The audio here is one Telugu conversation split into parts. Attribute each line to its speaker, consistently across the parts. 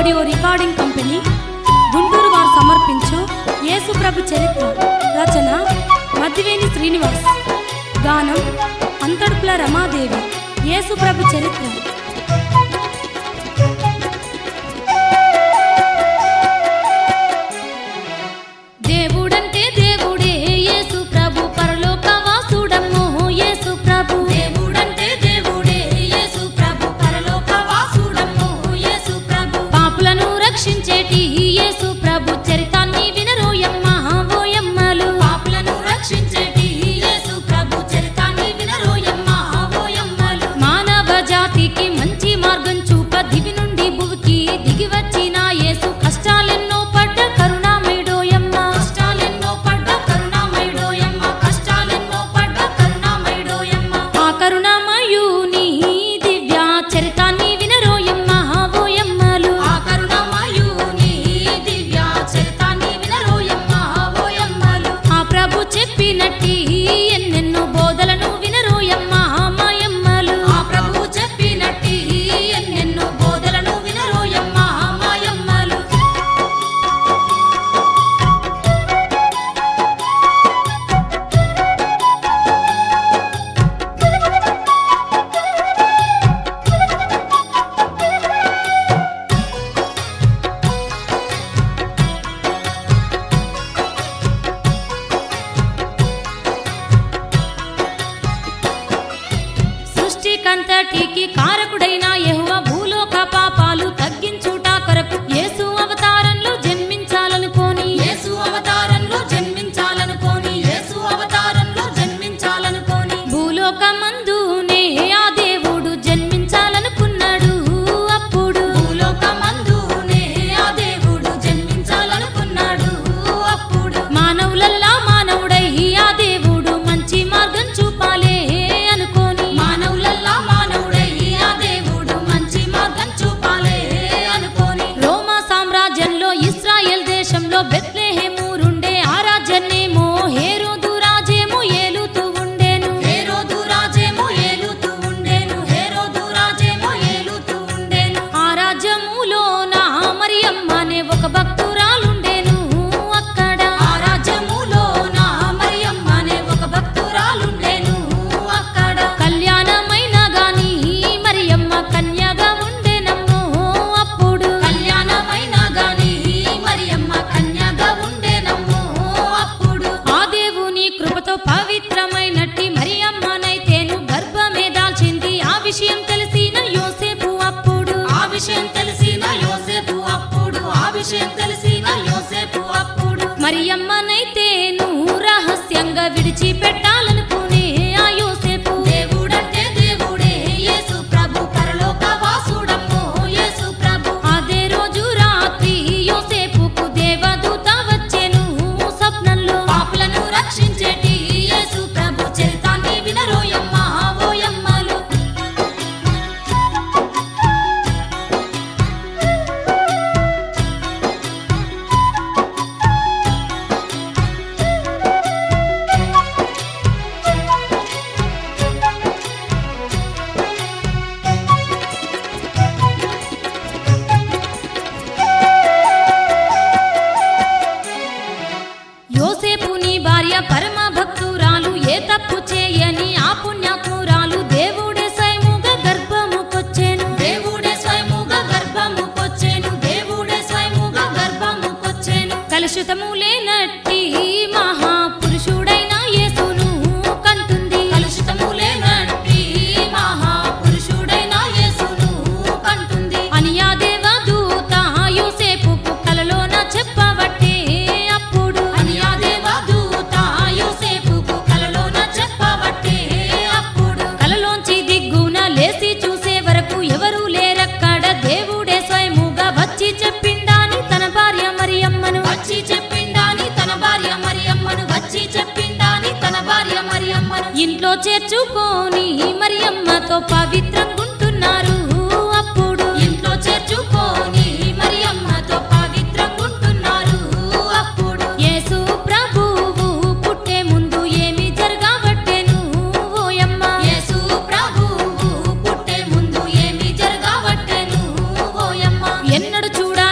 Speaker 1: ఆడియో రికార్డింగ్ కంపెనీ గుంటూరు వారు సమర్పించు యేసుప్రభు చరిత్ర రచన మద్దివేని శ్రీనివాస్ గానం అంతడుపుల రమాదేవి యేసుప్రభు చరిత్ర దేవుడంటే దేవుడే యేసు ప్రభు పరలోక వాసుడమ్మో యేసు ప్రభు
Speaker 2: దేవుడంటే దేవుడే యేసు ప్రభు పరలోక వాసుడమ్ము యేసు ప్రభు
Speaker 1: పాపులను రక్షించేటి యేసు ప్రభు చరితాన్ని వినరోయమ్మ ఓయమ్మలు
Speaker 2: పాపులను రక్షించేటి యేసు ప్రభు చరితాన్ని వినరోయమ్మ ఓయమ్మలు
Speaker 1: మానవ జాతికి మంచి మార్గం చూప దివి నుండి భువికి దిగి వచ్చిన యేసు కష్టాలెన్నో పడ్డ కరుణామయుడోయమ్మ
Speaker 2: కష్టాలెన్నో పడ్డ కరుణామయుడోయమ్మ కష్టాలెన్నో పడ్డ కరుణామయుడోయమ్మ
Speaker 1: ఆ కరుణామయుని దివ్య చరితాన్ని వినరోయమ్మ ఓయమ్మలు
Speaker 2: ఆ కరుణామయుని దివ్య చరితాన్ని వినరోయమ్మ ఓయమ్మలు
Speaker 1: ఆ ప్రభు చెప్పినట్టి ఎన్నెన్నో బోధలను వినరోయమ్మ మాయమ్మలు
Speaker 2: ఆ ప్రభు చెప్పినట్టి ఎన్నెన్నో బోధలను వినరోయమ్మ మాయమ్మలు
Speaker 1: సృష్టికంతటికి కారకుడైన యెహోవ భూలోక పాపాలు తగ్గించుట కొరకు యేసు అవతారంలో జన్మించాలనుకోని
Speaker 2: యేసు అవతారంలో జన్మించాలనుకోని యేసు అవతారంలో జన్మించాలనుకోని
Speaker 1: భూలోకమందునే ఆ దేవుడు జన్మించాలనుకున్నాడు అప్పుడు
Speaker 2: భూలోకమందునే ఆ దేవుడు జన్మించాలనుకున్నాడు అప్పుడు
Speaker 1: మానవులల్లా మానవుడై ఆ దేవుడు మంచి మార్గం చూపాలే అనుకోని
Speaker 2: మానవులల్లా మానవుడై ఆ దేవుడు మంచి మార్గం చూపాలే అనుకోని
Speaker 1: రోమా సామ్రాజ్యంలో ఇస్రాయెల్ దేశంలో బెత్లెహేమూరుండే ఆ రాజ్యాన్నేమో హేరోదు రాజేమో ఏలుతూ ఉండేను
Speaker 2: హేరోదు రాజేమో ఏలుతూ ఉండేను హేరోదు రాజేమో ఏలుతూ ఉండేను
Speaker 1: ఆ రాజ్యములో నా మరియమ్మ అనే ఒక భక్తురాలుండేను అక్కడ
Speaker 2: ఆ రాజ్యములో నా మరియమ్మ అనే ఒక భక్తురాలుండేను అక్కడ
Speaker 1: కళ్యాణమైన గాని మరియమ్మ కన్యగా ఉండేనమ్మో అప్పుడు
Speaker 2: కళ్యాణమైన గాని మరియమ్మ కన్యగా ఉండేనమ్మో అప్పుడు
Speaker 1: ఆ దేవుని కృపతో పవిత్రమైనట్టి మరియమ్మనైతేను గర్భమే దాల్చింది ఆ విషయం తెలిసిన యోసేపు అప్పుడు
Speaker 2: ఆ విషయం తెలిసిన యోసేపు అప్పుడు ఆ విషయం తెలిసిన యోసేపు అప్పుడు
Speaker 1: మరియమ్మనైతేను రహస్యంగా విడిచిపెట్టాలనుకునే ఆ యోసేపు
Speaker 2: దేవుడంటే దేవుడే యేసు ప్రభు పరలోక వాసుడమ్మో యేసు ప్రభు
Speaker 1: అదే రోజు రాత్రి యోసేపుకు దేవదూత వచ్చెను స్వప్నంలో
Speaker 2: పాపులను రక్షించేటి యేసు ప్రభు చరితాన్ని వినరోయమ్మ ఓయమ్మలు
Speaker 1: యోసేపుని భార్య పరమ భక్తురాలు ఏ తప్పు చేయని ఆ పుణ్యాత్మురాలు దేవుడే స్వయముగా గర్భముకొచ్చెను
Speaker 2: దేవుడే స్వయముగా గర్భముకొచ్చెను దేవుడే స్వయముగా గర్భముకొచ్చెను
Speaker 1: కలుషితము లేనట్టి మహాపురుషుడైన యేసును కంటుంది
Speaker 2: కలుషితము లేనట్టి మహాపురుషుడైన యేసును కంటుంది
Speaker 1: అని ఆ దేవదూత యోసేపుకు కలలోన చెప్పబట్టే అప్పుడు
Speaker 2: అని ఆ దేవదూత యోసేపుకు కలలోన చెప్పబట్టే అప్పుడు
Speaker 1: కలలోంచి దిగ్గున లేసి చూసే వరకు ఎవరూ లేరక్కడ దేవుడే స్వయముగా వచ్చి చెప్పిండాని తన భార్య మరియమ్మను
Speaker 2: వచ్చి చెప్పిండాని తన భార్య మరియమ్మను వచ్చి చెప్పిండాని తన భార్య మరియమ్మను
Speaker 1: ఇంట్లో చేర్చుకొని మరియమ్మతో పవిత్రంగుంటున్నారు అప్పుడు
Speaker 2: ఇంట్లో చేర్చుకొని మరియమ్మతో పవిత్రంగుంటున్నారు అప్పుడు
Speaker 1: యేసు ప్రభువు పుట్టే ముందు ఏమి జరగబట్టెను ఓయమ్మ
Speaker 2: యేసు ప్రభువు పుట్టే ముందు ఏమి జరగవట్టెను ఓయమ్మ
Speaker 1: ఎన్నడు చూడ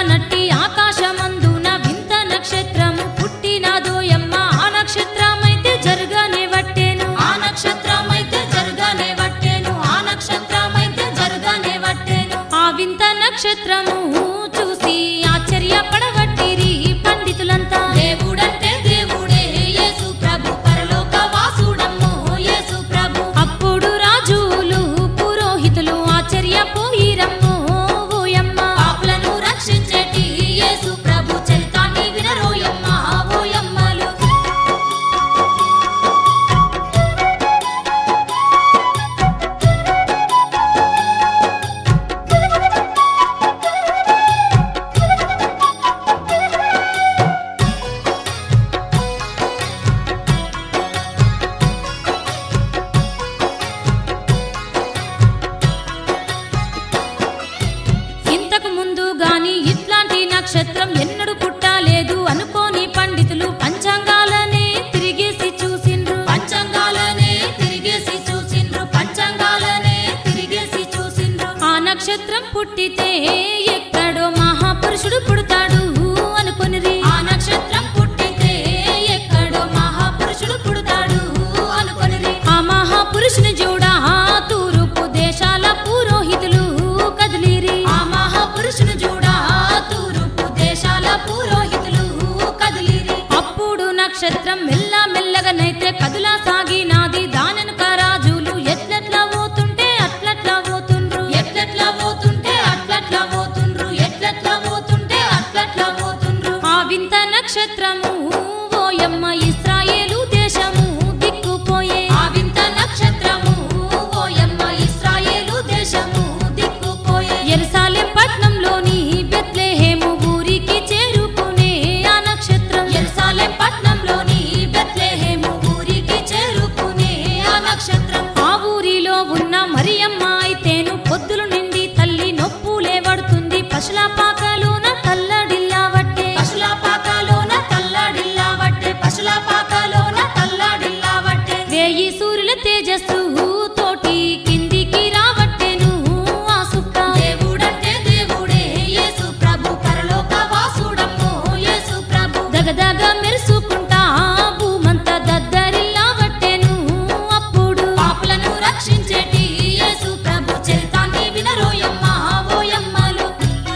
Speaker 1: పుట్టితే ఎక్కడో మహాపురుషుడు పుడతాడు అనుకొనిరి
Speaker 2: ఆ నక్షత్రం పుట్టితే ఎక్కడో మహాపురుషుడు పుడతాడు అనుకొనిరి
Speaker 1: ఆ మహాపురుషుని చూడా తూర్పు దేశాల పురోహితులు కదిలిరి
Speaker 2: ఆ మహాపురుషుని చూడా తూర్పు దేశాల పురోహితులు కదిలిరి
Speaker 1: అప్పుడు నక్షత్రం మెల్ల మెల్లగనైతే కదులా సాగినాది దానెనక రాజులు ఎట్లెట్లా పోతుంటే అట్లట్లా పోతుండ్రు
Speaker 2: ఎట్లెట్లా పోతుంటే అట్లట్లా పోతుండ్రు ఎట్లెట్లా పోతుంటే అట్లట్లా పోతుండ్రు
Speaker 1: ఆ వింత నక్షత్రము ఓయమ్మ ఇస్రాయేలు దేశము దిక్కుపోయే
Speaker 2: ఆ వింత నక్షత్రము ఓయమ్మ ఇస్రాయేలు దేశము దిక్కుపోయే
Speaker 1: ఎరుసాలెం పట్నంలోని బెత్లెహేము ఊరికి చేరుకునే ఆ నక్షత్రం
Speaker 2: ఎరుసాలెం పట్నంలోని బెత్లెహేము ఊరికి చేరుకునే ఆ నక్షత్రం
Speaker 1: ఆ ఊరిలో ఉన్న మరియమ్మ అయితేను పొద్దులు నిండి తల్లి నొప్పులే పడుతుంది పశుల పాకలోన తల్లడిల్లావట్టే
Speaker 2: పశుల పాకలోన తల్లాడిల్లా వట్టే పశుల పాకలోన తల్లాడిల్లా వట్టే
Speaker 1: వేయి సూర్యుల తేజస్సు తోటి కిందికి రావట్టెను ఆ సుక్క
Speaker 2: దేవుడంటే దేవుడే యేసు ప్రభు పరలోక వాసుడమ్మో యేసు ప్రభు
Speaker 1: దగదగ మెరుసుకుంటా భూమంతా దద్దరిల్లావట్టెను అప్పుడు
Speaker 2: పాపులను రక్షించేటి యేసు ప్రభు చరితాన్ని వినరోయమ్మ ఓయమ్మలు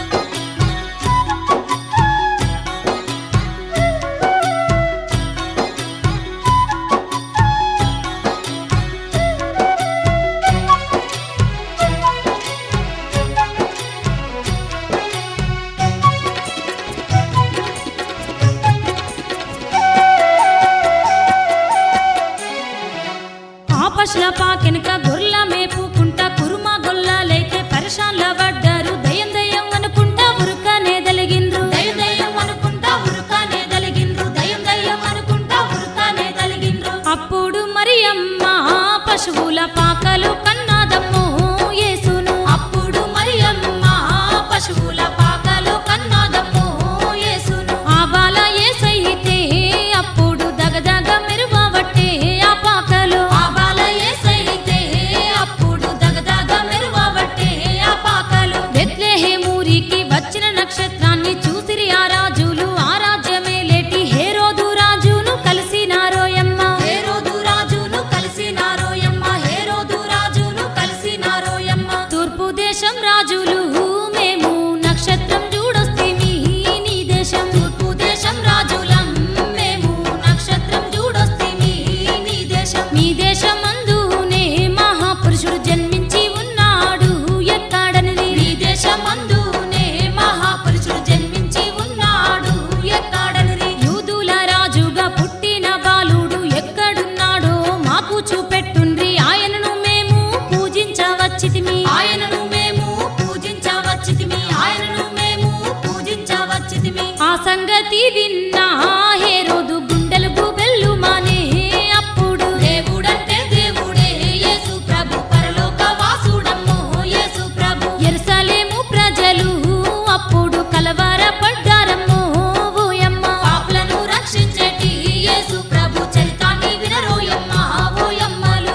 Speaker 1: ఆ పశుల పాకెనక గొర్రెల మేపుకుంటా కురుమా గొల్లలైతే పరిశాన్ల పడ్డారు దయం దయం అనుకుంటా ఉరుకనే దలిగిండ్రు
Speaker 2: దయ దయ్యం అనుకుంటా ఉరుకానే దలిగిండ్రు దయం దయ్యం అనుకుంటా ఉరుకానే దలిగిండ్రు
Speaker 1: అప్పుడు మరియమ్మ పశువుల పాకలు కన్నాదమ్మో యేసును
Speaker 2: అప్పుడు మరియమ్మ పశువుల పాకలో కన్నాదమ్మో యేసును
Speaker 1: ఆ బాల యేసైతే అప్పుడు దగదగ మెరువవట్టే ఆ పాకలు
Speaker 2: ఆ బాల యేసైతే అప్పుడు దగదగ మెరువబట్టే ఆ పాకలు
Speaker 1: బెత్లెహేమూరికి వచ్చిన నక్షత్రాన్ని చూసిరి ఆ రాజులు ఆ రాజ్యమే లేటి హేరోదు రాజును కలిసినారోయమ్మ
Speaker 2: హేరోదు రాజును కలిసినారోయమ్మ హేరోదు రాజును కలిసినారోయమ్మ
Speaker 1: తూర్పు దేశం రాజులు మేము నక్షత్రం చూడొస్తేమి నీ దేశం
Speaker 2: తూర్పు దేశం రాజులం మేము నక్షత్రం చూడొస్తేమి నీ దేశం
Speaker 1: మీ దేశమందునే మహాపురుషుడు జన్మించి ఉన్నాడు ఎక్కడనిది
Speaker 2: నీ దేశమందునే మహాపురుషుడు జన్మించి ఉన్నాడు ఎక్కడనిరి
Speaker 1: యూదుల రాజుగా పుట్టిన బాలుడు ఎక్కడున్నాడో మాకు చూపెట్టుండ్రి ఆయనను మేము పూజించవచ్చితిమి
Speaker 2: ఆయనను మేము పూజించవచ్చితిమి ఆయనను మేము పూజించవచ్చితిమి
Speaker 1: ఆ సంగతి విన్నా హేరోదు గుండెలు గుబెల్లు మానే అప్పుడు
Speaker 2: దేవుడంటే దేవుడే యేసు ప్రభు పరలోక వాసుడమ్మో యేసు ప్రభు
Speaker 1: ఎరుసలేము ప్రజలు అప్పుడు కలవరపడ్డారమ్మో ఓయమ్మ
Speaker 2: పాపులను రక్షించేటి యేసు ప్రభు చరితాన్ని వినరోయమ్మ ఓయమ్మలు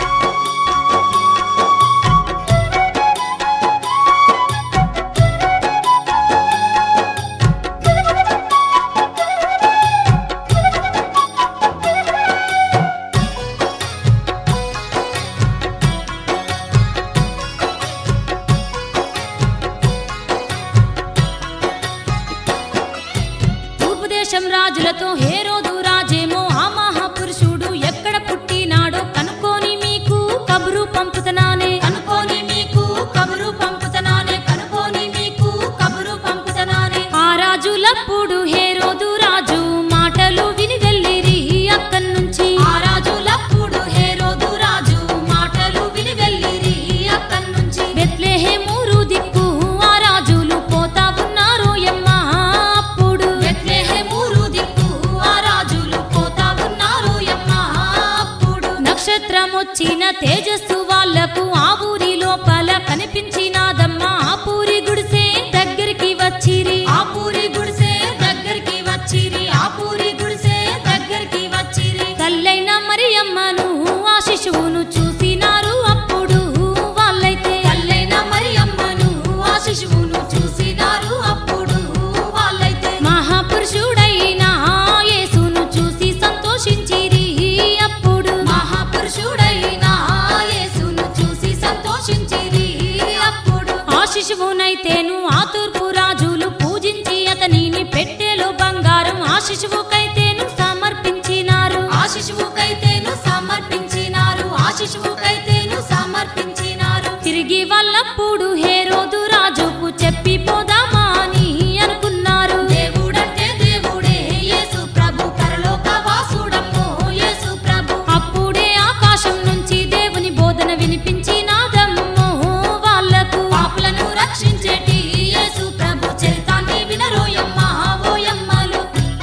Speaker 1: తూర్పు దేశం రాజులతో హేరోదు రాజేమో ఆ మహాపురుషుడు ఎక్కడ పుట్టినాడో కనుక్కొని మీకు కబురు పంపుతనానే
Speaker 2: కనుకోని మీకు కబురు పంపుతనానే కనుకోని మీకు కబురు పంపుతనానే
Speaker 1: ఆ రాజులప్పుడు హేరోదు రాజు మాటలు విని వెళ్ళిరి అక్కడి నుంచి
Speaker 2: ఆ రాజులప్పుడు హేరోదు రాజు మాటలు విని వెళ్ళిరి అక్కడి నుంచి
Speaker 1: బెత్లెహేమూరు దిక్కు ఆ రాజులు పోతా ఉన్నారు యమ్మ అప్పుడు
Speaker 2: బెత్లెహేమూరు దిక్కు ఆ రాజులు పోతా ఉన్నారు యమ్మ అప్పుడు
Speaker 1: నక్షత్రం వచ్చిన తేజస్సు వాళ్లకు ఆ ఊరి లోపల కనిపించినాదమ్మా ఆ పూరి గుడిసే దగ్గరికి వచ్చిరి
Speaker 2: ఆ పూరి గుడిసే దగ్గరికి వచ్చిరి ఆ పూరి గుడిసే దగ్గరికి వచ్చిరి
Speaker 1: తల్లైన మరియమ్మను ఆ శిశువును చూసినారు అప్పుడు వాళ్ళైతే
Speaker 2: తల్లైన మరియమ్మను ఆ
Speaker 1: శిశువునైతేను ఆ తూర్పు రాజులు పూజించి అతనిని పెట్టెలో బంగారం ఆ శిశువుకైతేను సమర్పించినారు
Speaker 2: ఆ శిశువుకైతేను సమర్పించినారు ఆ శిశువుకైతేను సమర్పించినారు
Speaker 1: తిరిగి వాళ్ళప్పుడు హేరోదు రాజుకు చెప్పి పోదామా అని అనుకున్నారు
Speaker 2: దేవుడంటే దేవుడే యేసు ప్రభు పరలోక వాసుడమ్మో యేసు ప్రభు
Speaker 1: అప్పుడే ఆకాశం నుంచి దేవుని బోధన వినిపించినాదమ్మో వాళ్ళకు
Speaker 2: పాపులను రక్షించేటి యేసు ప్రభు చరితాన్ని వినరోయమ్మ ఓయమ్మలు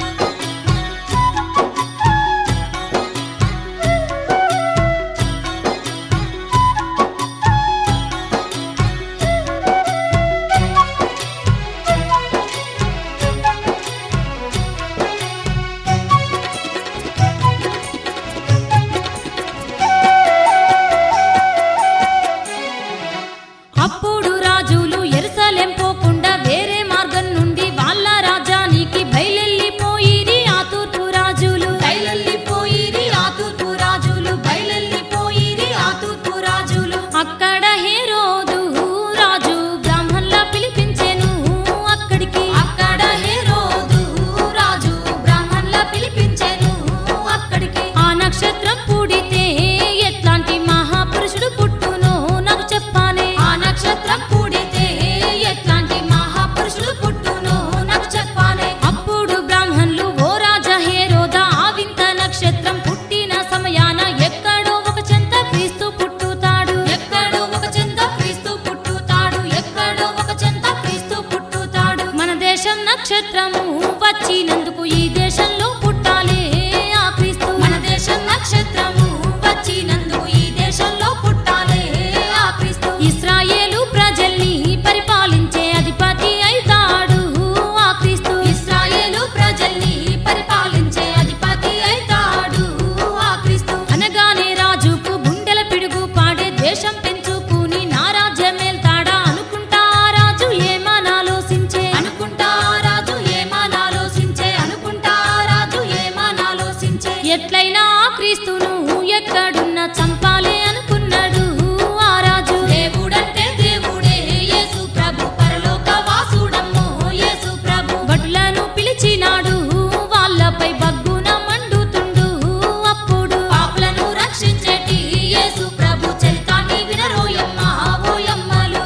Speaker 1: అప్పుడు రాజులు ఎరుసలేం పోకుండా వేరే మార్గం నుండి వాళ్ళ రాజ్యానికి బయలెళ్ళిపోయిరి ఆ తూర్పు రాజులు
Speaker 2: బయలెల్లిపోయిరి ఆ తూర్పు రాజులు బయలెల్లిపోయిరి ఆ తూర్పు రాజులు
Speaker 1: అక్కడ హేరోదు రాజు బ్రాహ్మణుల పిలిపించెను అక్కడికి
Speaker 2: అక్కడ హేరోదు రాజు బ్రాహ్మణుల పిలిపించెను అక్కడికి
Speaker 1: ఆ నక్షత్రం పూడితే ఎట్లాంటి మహాపురుషుడు పుట్టునో నాకు చెప్పానే
Speaker 2: ఆ నక్షత్రం కూడితే ఎట్లాంటి మహాపురుషులు పుట్టునో నాకు చెప్పాలే
Speaker 1: అప్పుడు బ్రాహ్మణులు ఓ రాజా హేరోదా ఆ వింత నక్షత్రం పుట్టిన సమయాన ఎక్కడో ఒక చెంత క్రీస్తు పుట్టుతాడు
Speaker 2: ఎక్కడో ఒక చెంత క్రీస్తు పుట్టుతాడు ఎక్కడో ఒక చెంత క్రీస్తు పుట్టుతాడు
Speaker 1: మన దేశం నక్షత్రము వచ్చినందుకు ఈ దేశంలో పుట్టాలే ఆ క్రీస్తు
Speaker 2: మన దేశం నక్షత్రము వచ్చినందుకు ఈ దేశంలో పుట్టాలే ఆ క్రీస్తు
Speaker 1: ఇస్రాయేలు ప్రజల్ని పరిపాలించే అధిపతి అయితాడు ఆ క్రీస్తు
Speaker 2: ఇస్రాయేలు ప్రజల్ని పరిపాలించే అధిపతి అయితాడు ఆ క్రీస్తు
Speaker 1: అనగానే రాజుకు గుండెల పిడుగు పాడే ద్వేషం పెంచుకుని నా రాజ్యమేల్తాడా అనుకుంటా ఆ రాజు ఏమనాలోసించే
Speaker 2: అనుకుంటా రాజు ఏమానాలోసించే అనుకుంటా రాజు ఏమానాలోసించే
Speaker 1: ఎట్లయినా ఆ క్రీస్తును ఎక్కడున్నా చంపాలే అనుకున్నాడు ఆ రాజు
Speaker 2: దేవుడంటే దేవుడే యేసు ప్రభు పరలోక వాసుడమ్మో యేసు ప్రభు
Speaker 1: భటులను పిలిచినాడు వాళ్ళపై బగ్గున మండుతుండు అప్పుడు
Speaker 2: పాపులను రక్షించేటి యేసు ప్రభు చరితాన్ని వినరోయమ్మ ఓయమ్మలు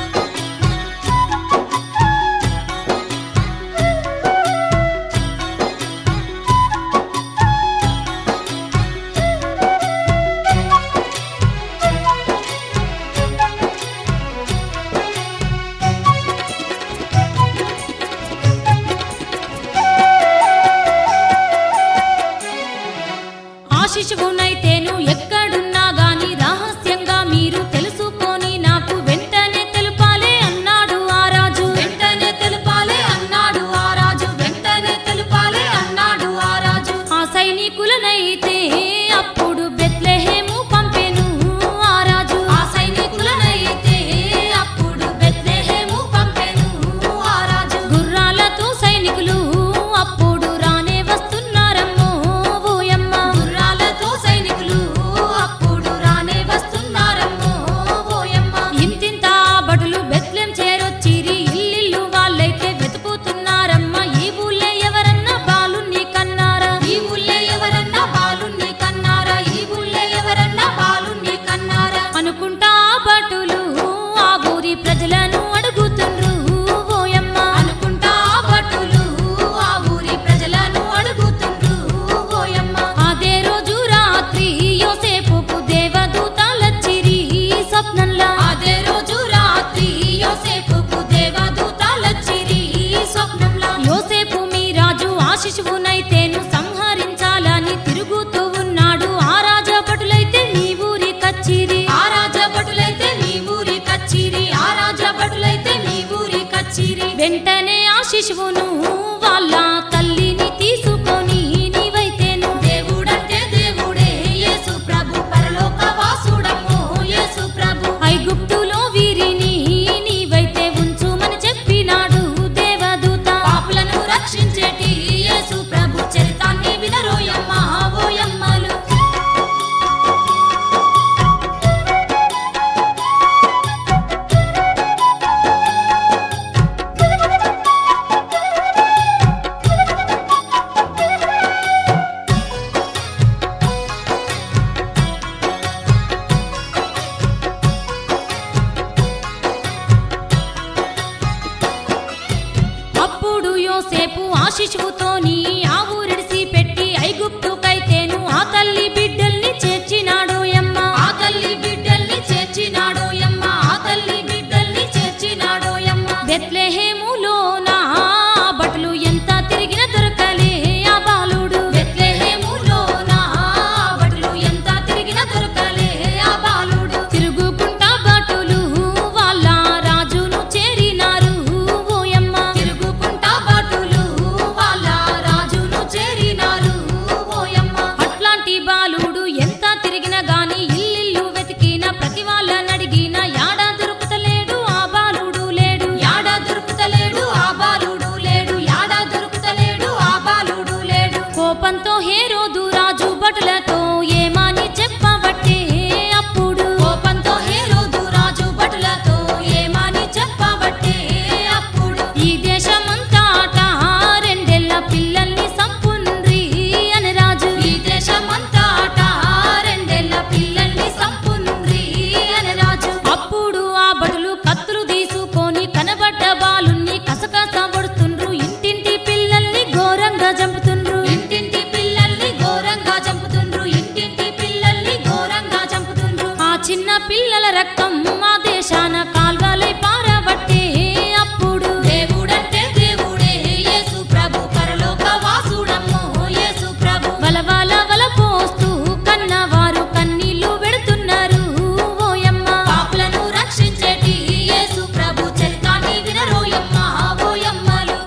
Speaker 1: ఆ శిశువునైతేను ఎక్కడున్నా గాని రహస్యంగా మీరు తెలుసుకొని నాకు వెంటనే తెలుపాలే అన్నాడు ఆ రాజు
Speaker 2: వెంటనే తెలుపాలే అన్నాడు ఆ రాజు వెంటనే తెలుపాలే అన్నాడు ఆ రాజు
Speaker 1: ఆ సైనికులనైతే అప్పుడు బెత్లెహేము పంపెను ఆ రాజు
Speaker 2: ఆ సైనికులనైతే అప్పుడు బెత్లెహేము పంపెను ఆ రాజు
Speaker 1: గుర్రాలతో సైనికులు అప్పుడు రానే వస్తున్నారమ్మో ఓయమ్మ
Speaker 2: గుర్రాలతో సైనికులు అప్పుడు రానే వస్తున్నారమ్మో ఓయమ్మ
Speaker 1: ఇంతింత బడులు బెత్లెం చేరొచ్చిరి ఇల్లిల్లు వాళ్ళైతే వెతుకుతున్నారమ్మ ఈ ఊళ్ళే ఎవరన్నా బాలుని కన్నారా
Speaker 2: ఈ ఊళ్ళే ఎవరన్నా బాలుణ్ణి కన్నారా ఈ ఊళ్ళే ఎవరన్నా బాలుణ్ణి కన్నారా
Speaker 1: అనుకుంటా ఆ భటులు ఆ ఊరి ప్రజలను అడుగుతుండ్రు ఓయమ్మ
Speaker 2: అనుకుంటా ఆ భటులు ఆ ఊరి ప్రజలను అడుగుతుండ్రు ఓయమ్మ
Speaker 1: అదే రోజు రాత్రి యోసేపుకు దేవదూతలచ్చిరి స్వప్నంలా
Speaker 2: అదే రోజు రాత్రి యోసేపుకు దేవదూతలచ్చిరి స్వప్నంలా
Speaker 1: యోసేపు మీ రాజు ఆ శిశువునైతేను సంహరించాలని తిరుగుతూ ఉన్నాడు ఆ రాజభటులైతే నీ ఊరి కచ్చిరి
Speaker 2: ఆ రాజభటులైతే నీ ఊరి కచ్చిరి ఆ రాజభటులైతే నీ ఊరి కచ్చిరి
Speaker 1: వెంటనే ఆ శిశువును వాళ్ళ తల్లిని తీసుకొని నీవైతేను
Speaker 2: దేవుడంటే దేవుడే యేసు ప్రభు పరలోక వాసుడమ్మో యేసు ప్రభు
Speaker 1: ఐగుప్తులో వీరిని నీవైతే ఉంచుమని చెప్పినాడు దేవదూత
Speaker 2: పాపులను రక్షించేటి యేసు ప్రభు చరితాన్ని వినరోయమ్మ ఓయమ్మలు
Speaker 1: చిన్న పిల్లల రక్తం మా దేశాన కాల్వలై పారబట్టే అప్పుడు
Speaker 2: దేవుడంటే దేవుడే యేసు ప్రభు పరలోక వాసుడమ్మో యేసు ప్రభు
Speaker 1: వలవాల వల పోస్తూ కన్నవారు కన్నీళ్లు పెడుతున్నారు ఓయమ్మ
Speaker 2: పాపులను రక్షించేటి యేసు ప్రభు చరితాన్ని వినరోయమ్మ ఓయమ్మలు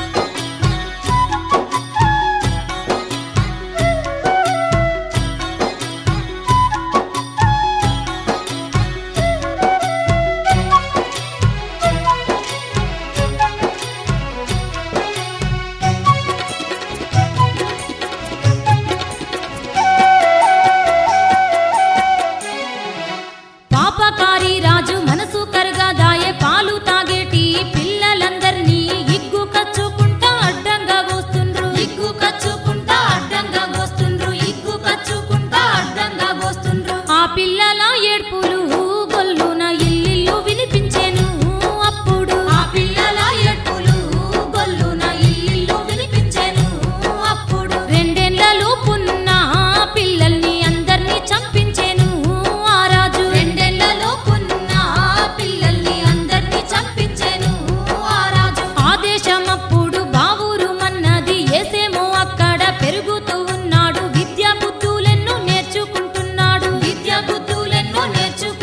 Speaker 1: పాపకారి రాజు మనసు కరగా దాయే పాలు తాగేటి పిల్లలందరినీ ఇగ్గు కచ్చుకుంటా అడ్డంగా వస్తుండ్రు
Speaker 2: ఇగ్గు కచ్చుకుంటా అడ్డంగా వస్తుండ్రు ఇగ్గు కచ్చుకుంటా అడ్డంగా వస్తుండ్రు
Speaker 1: ఆ పిల్లల ఏడ్పులు గొల్లున ఇల్లిల్లు వినిపించెను అప్పుడు
Speaker 2: ఆ పిల్లల ఎట్టులు గొల్లున ఇల్లు వినిపించెను అప్పుడు
Speaker 1: రెండేళ్ల లోపున్న పిల్లల్ని అందర్నీ చంపించెను ఆ రాజు
Speaker 2: రెండేళ్లలోపున్న పిల్లల్ని అందరినీ చంపించెను ఆ రాజు
Speaker 1: ఆదేశమప్పుడు బావురు మన్నది ఏసేమో అక్కడ పెరుగుతూ ఉన్నాడు విద్యా బుద్ధులెన్నో నేర్చుకుంటున్నాడు
Speaker 2: విద్య బుద్ధులెన్నో నేర్చుకుంటున్నాడు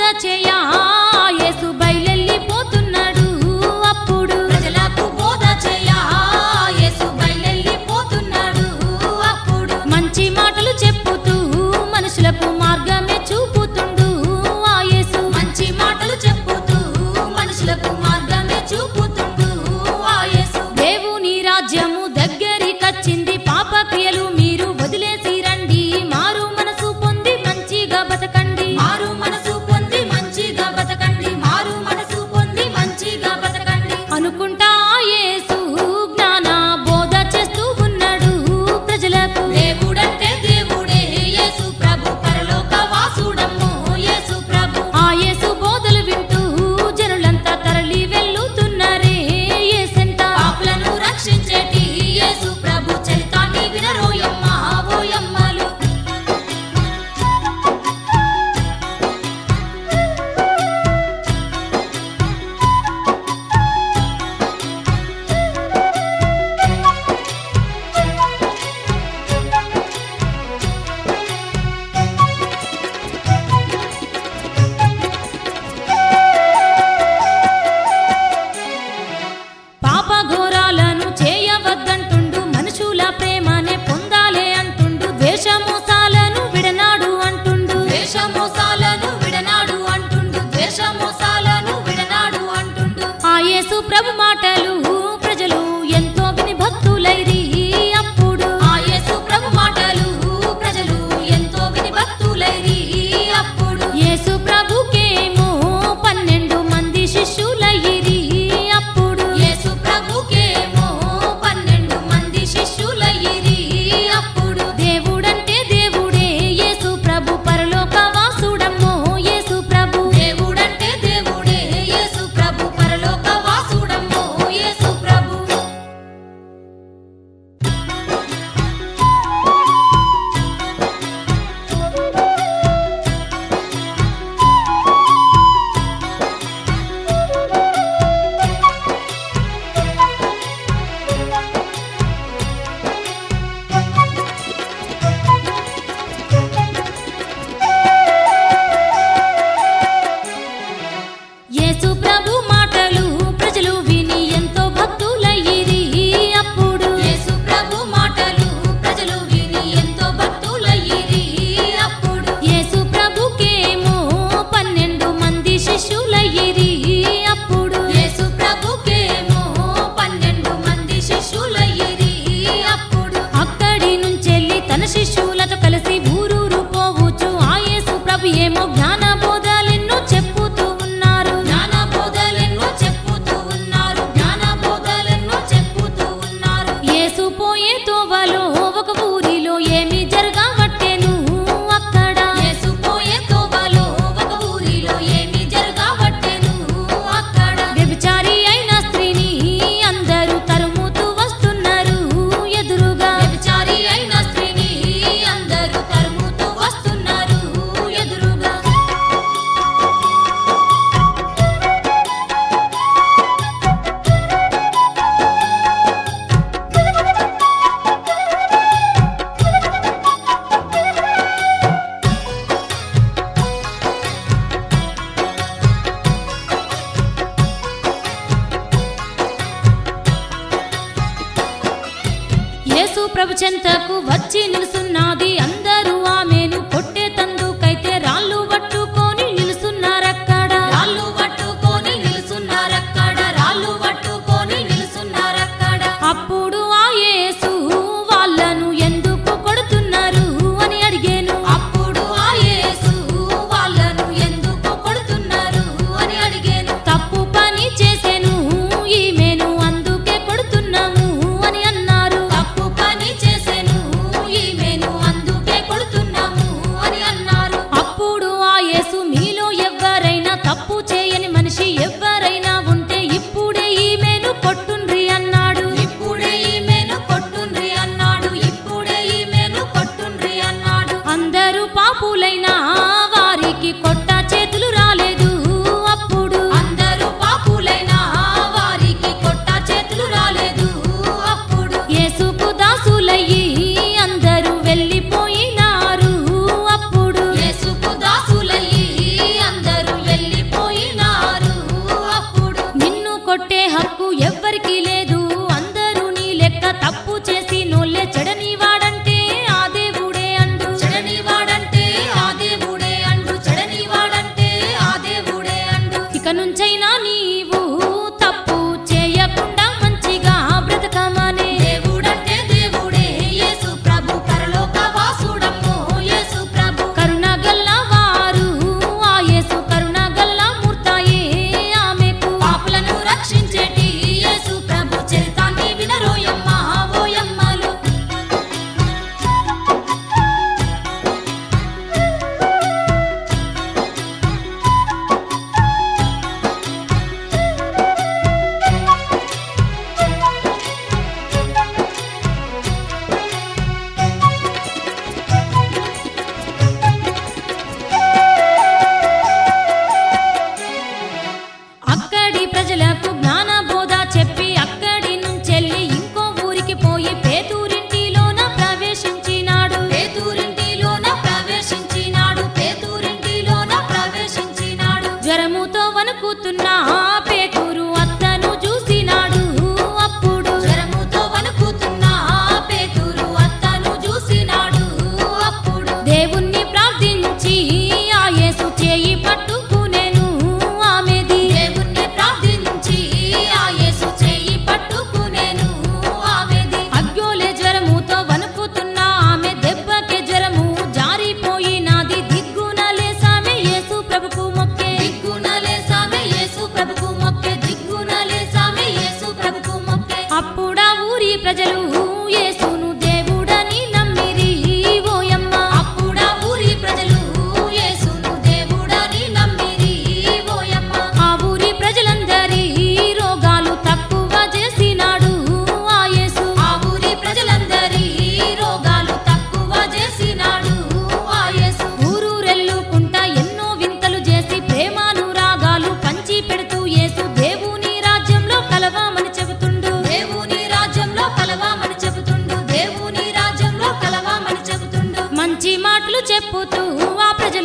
Speaker 1: చేయా యేసు బయలెళ్ళిపోతున్నాడు అప్పుడు
Speaker 2: ప్రజలకు బోధ చేయా యేసు బయలెళ్ళిపోతున్నాడు అప్పుడు
Speaker 1: మంచి మాటలు చెప్పుతూ మనుషులకు మార్గమే చూపుతుండు ఆ యేసు
Speaker 2: మంచి మాటలు చెప్పుతూ మనుషులకు మార్గమే చూపుతుండు ఆ యేసు
Speaker 1: దేవుని రాజ్యము దగ్గరికచ్చింది పాప క్రియలు మీరు వదిలేసి రండి మారు మనసు పొంది మంచిగా బతకండి
Speaker 2: మారు మనసు పొంది మంచిగా బతకండి మారు మనసు పొంది మంచిగా బతకండి
Speaker 1: అనుకుంటా ఆ యేసు జ్ఞాన బోధ చేస్తూ ఉన్నాడు ప్రజలకు
Speaker 2: దేవుడంటే దేవుడే యేసు ప్రభు పరలోక వాసుడమ్మో యేసు ప్రభు
Speaker 1: ఆ యేసు బోధలు వింటూ జనులంతా తరలి వెళ్ళుతున్నారే యేసెంత
Speaker 2: పాపులను రక్షించేటి యేసు ప్రభు చరితాన్ని వినరోయమ్మ ఓయమ్మలు
Speaker 1: పాప ఘోరాలను చేయవద్దంటుండు మనుషుల ప్రేమనే పొందాలే అంటుండు ద్వేషమోసాలను విడనాడు అంటుండు
Speaker 2: ద్వేషమోసాలను విడనాడు అంటుండు ద్వేషమోసాలను విడనాడు అంటుండు
Speaker 1: ఆ యేసు ప్రభు మాటలు ప్రజలు ఎంతో విని భక్తులైరి అప్పుడు
Speaker 2: ఆ యేసు ప్రభు మాటలు ప్రజలు ఎంతో విని భక్తులైరి అప్పుడు
Speaker 1: యేసు ప్రభుకేమో పన్నెండు మంది శిష్యులయ్యిరి అప్పుడు
Speaker 2: యేసు ప్రభుకేమో పన్నెండు మంది శిష్యులయ్యిరి అప్పుడు
Speaker 1: దేవుడంటే దేవుడే యేసు ప్రభు పరలోక వాసుడమ్మో యేసు ప్రభు
Speaker 2: దేవుడంటే దేవుడే యేసు ప్రభు పరలోక వాసుడమ్మో యేసు ప్రభు
Speaker 1: యేసు ప్రభు మాటలు ప్రజలు విని ఎంతో భక్తులయ్యిరి అప్పుడు
Speaker 2: యేసు ప్రభు మాటలు ప్రజలు విని ఎంతో భక్తులయ్యిరి అప్పుడు
Speaker 1: యేసు ప్రభుకేమో పన్నెండు మంది శిష్యులయ్యిరి అప్పుడు
Speaker 2: యేసు ప్రభుకేమో పన్నెండు మంది శిష్యులయ్యిరి అప్పుడు
Speaker 1: అక్కడి నుంచెల్లి తన శిష్యులతో కలిసి ఊరూరు పోవచ్చు ఆ యేసు ప్రభు ఏమో జ్ఞాన బోధలెన్నో చెప్పుతూ ఉన్నారు
Speaker 2: జ్ఞాన బోధలెన్నో చెప్పుతూ ఉన్నారు జ్ఞాన బోధలెన్నో చెప్పుతూ ఉన్నారు
Speaker 1: యేసు పోయే తోవలో ఒక ఊరిలో ఏమి జరగబట్టెను అక్కడ
Speaker 2: యేసు పోయే తోవలో ఒక ఊరిలో ఏమి జరగబట్టెను అక్కడ
Speaker 1: వ్యభిచారి అయిన స్త్రీని అందరూ తరుముతూ వస్తున్నారు ఎదురుగా
Speaker 2: వ్యభిచారి అయిన స్త్రీని అందరూ తరుముతూ వస్తున్నారు ఎదురుగా
Speaker 1: యేసు ప్రభు చెంతకు వచ్చి నిలుసున్నది అందరూ ఆమెను కొట్టే తందుకైతే రాళ్ళు పట్టుకొని నిలుసున్నారక్కడ
Speaker 2: రాళ్ళు పట్టుకొని నిలుసున్నారక్కడ రాళ్ళు పట్టుకొని నిలుసున్నారక్కడ
Speaker 1: అప్పుడు ఆ యేసు వాళ్ళను ఎందుకు కొడుతున్నారు అని అడిగాను
Speaker 2: అప్పుడు ఆ యేసు వాళ్ళను ఎందుకు కొడుతున్నారు అని అడిగాను
Speaker 1: తప్పు పని చేసెను ఈమెను అందుకే కొడుతున్నాము అని అన్నారు
Speaker 2: తప్పు పని చేసెను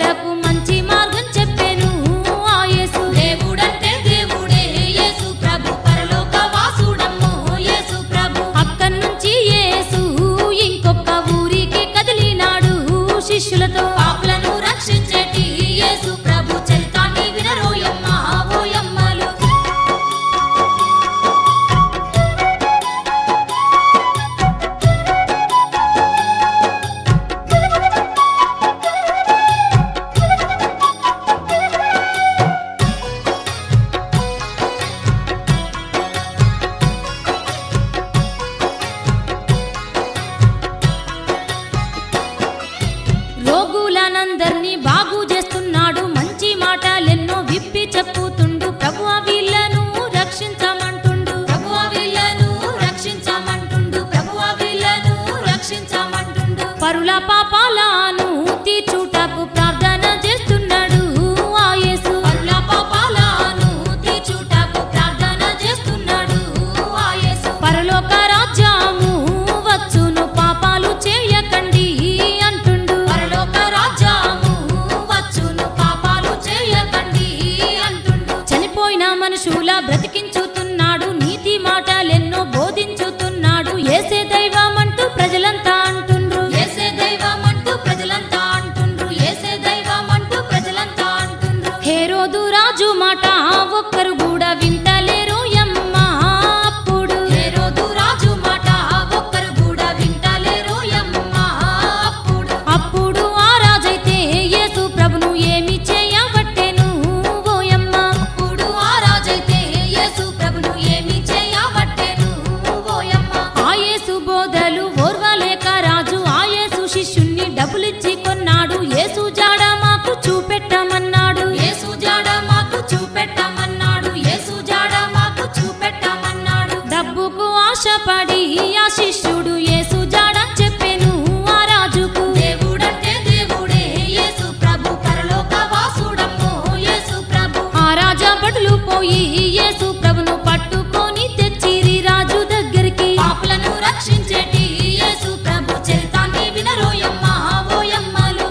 Speaker 1: ప్రజలకు మంచి మార్గం చెప్పాను ఆ యేసు
Speaker 2: దేవుడంటే దేవుడే యేసు ప్రభు పరలోక వాసుడమ్మో యేసు ప్రభు
Speaker 1: అక్కడి నుంచి యేసు ఇంకొక ఊరికి కదిలినాడు శిష్యులతో
Speaker 2: పాపులను రక్షించేటి యేసు ప్రభు చరితాన్ని వినరోయమ్మ ఓయమ్మలు
Speaker 1: రోగులనందర్నీ బాగు చేస్తున్నాడు మంచి మాటలెన్నో విప్పి చెప్పుతుండు ప్రభు వీళ్ళను రక్షించమంటుండు
Speaker 2: ప్రభువ వీళ్ళను రక్షించమంటుండు ప్రభువ వీళ్ళను రక్షించమంటుండు
Speaker 1: పరుల పాపాలను తీర్చుటకు ప్రార్థన చేస్తున్నాడు ఆ యేసు
Speaker 2: పరుల పాపాలను తీర్చుటకు ప్రార్థన చేస్తున్నాడు ఆ యేసు
Speaker 1: పరలోక రాజ్యము వచ్చును పాపాలు చేయకండి అంటుండు
Speaker 2: పరలోక రాజ్యము వచ్చును పాపాలు చేయకండి అంటుండు
Speaker 1: చనిపోయిన మనుషుల బ్రతికించుతున్నాడు నీతి మాటలెన్నో బోధించుతున్నాడు ఏసే దైవమంటూ ప్రజలంతా అంటుండ్రు
Speaker 2: ఏసే దైవమంటూ ప్రజలంతా అంటుండ్రు ఏసే దైవమంటూ ప్రజలంతా అంటుండ్రు
Speaker 1: హేరోదు రాజు మాట ఒక్కరు కూడా వింటలేరు యమ్మ అప్పుడు
Speaker 2: హేరోదు రాజు మాట ఒక్కరు కూడా వింటలేరు యమ్మ అప్పుడు
Speaker 1: అప్పుడు ఆ రాజైతే యేసు ప్రభును ఏమి చేయబట్టెను ఓయమ్మ
Speaker 2: అప్పుడు ఆ రాజైతే యేసు ప్రభును ఏమి చేయబట్టెను ఓయమ్మ
Speaker 1: ఆ యేసు బోధలు ఓర్వలేక రాజు ఆ యేసు శిష్యుణ్ణి డబ్బులిచ్చి కొన్నాడు యేసు జాడ మాకు చూపెట్టమన్నాడు
Speaker 2: యేసు జాడ మాకు చూపెట్టమన్నాడు యేసు జాడ మాకు చూపెట్టమన్నాడు
Speaker 1: డబ్బుకు ఆశపడి ఆ శిష్యుడు యేసు జాడ చెప్పెను ఆ రాజుకు
Speaker 2: దేవుడంటే దేవుడే యేసు ప్రభు పరలోక వాసుడమ్మో యేసు ప్రభు
Speaker 1: ఆ రాజా భటులు పోయి యేసు ప్రభును పట్టుకొని తెచ్చిరి రాజు దగ్గరికి
Speaker 2: పాపులను రక్షించేటి యేసు ప్రభు చరితాన్ని వినరోయమ్మ ఓయమ్మలు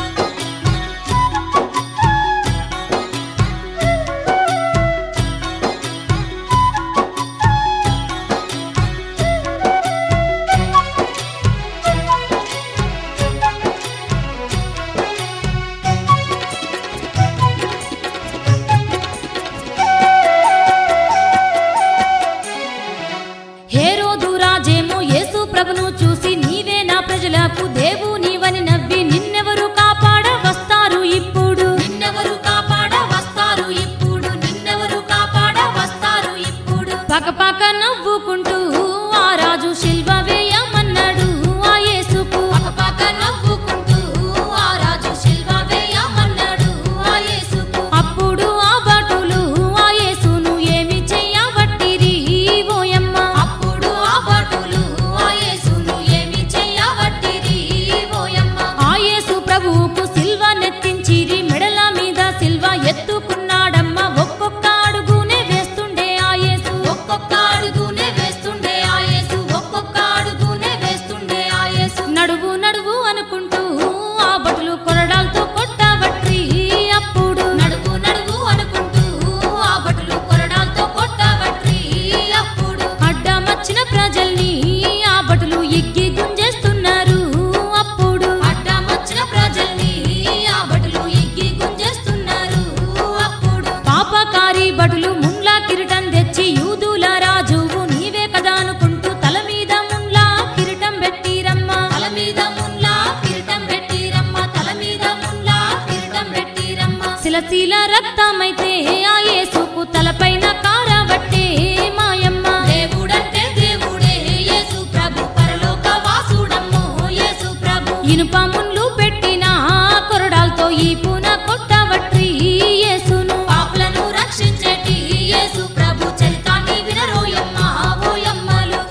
Speaker 1: హేరోదు రాజేమో యేసు ప్రభును చూసి నీవే నా ప్రజలకు దేవునివని నవ్వి నిన్నెవరు కాపాడ వస్తారు ఇప్పుడు
Speaker 2: నిన్నెవరు కాపాడ వస్తారు ఇప్పుడు నిన్నెవరు కాపాడ వస్తారు ఇప్పుడు
Speaker 1: పకపక నవ్వుకుంటూ ఆ రాజు శిల్వ వేయమన్నాడు ఆ యేసుకు
Speaker 2: పక్కపక్క నవ్వుకుంటూ ఆ రాజు శిల్వ వేయమన్నాడు ఆ యేసుకు
Speaker 1: అప్పుడు ఆ భటులు ఆ యేసును ఏమి చెయ్యబట్టిరి ఓయమ్మ
Speaker 2: అప్పుడు ఆ భటులు ఆ యేసును ఏమి చేయబట్టిరి ఓయమ్మ
Speaker 1: ఆ యేసు ప్రభువుకు సిల్వ నెత్తించిరి మెడల మీద సిల్వ ఎత్తుకున్నాడమ్మ ఒక్కొక్క అడుగునే వేస్తుండే ఆ యేసు
Speaker 2: ఒక్కొక్క అడుగునే వేస్తుండే ఆ యేసు ఒక్కొక్క అడుగునే వేస్తుండే ఆ యేసు
Speaker 1: నడువు నడువు అనుకుంటూ ఆ భటులు కొరడాలతో కొట్టబట్టి అప్పుడు
Speaker 2: నడువు నడువు అనుకుంటూ ఆ భటులు కొరడాలతో కొట్టబట్టి అప్పుడు
Speaker 1: అడ్డమచ్చిన ప్రజల్ని ఆ భటులు ఎగ్గి గుంజేస్తున్నారు అప్పుడు
Speaker 2: అడ్డమొచ్చిన ప్రజల్ని ఆ భటులు ఎగ్గి గుంజేస్తున్నారు అప్పుడు
Speaker 1: పాపకారి భటులు ముండ్లా కిరీటం తెచ్చి యూదుల రాజువు నీవే కదా అనుకుంటూ తల మీద ముండ్లా కిరీటం పెట్టిరమ్మా
Speaker 2: తల మీద మున్లా కిరీటం పెట్టిరమ్మ తల మీద మున్లా కిరీటం పెట్టిరమ్మ
Speaker 1: శిలశీల రక్తమైతే ఆ యేసుకు తలపైన కారబట్టే మాయమ్మ
Speaker 2: దేవుడంటే దేవుడే యేసు ప్రభు పరలోక వాసుడమ్మో యేసు ప్రభు
Speaker 1: ఇనుప ముండ్లు పెట్టిన కొరడాలతో ఈ పూన కొట్టబట్టి యేసును
Speaker 2: పాపులను రక్షించేటి యేసు ప్రభు చరితాన్ని వినరోయమ్మ ఓయమ్మలు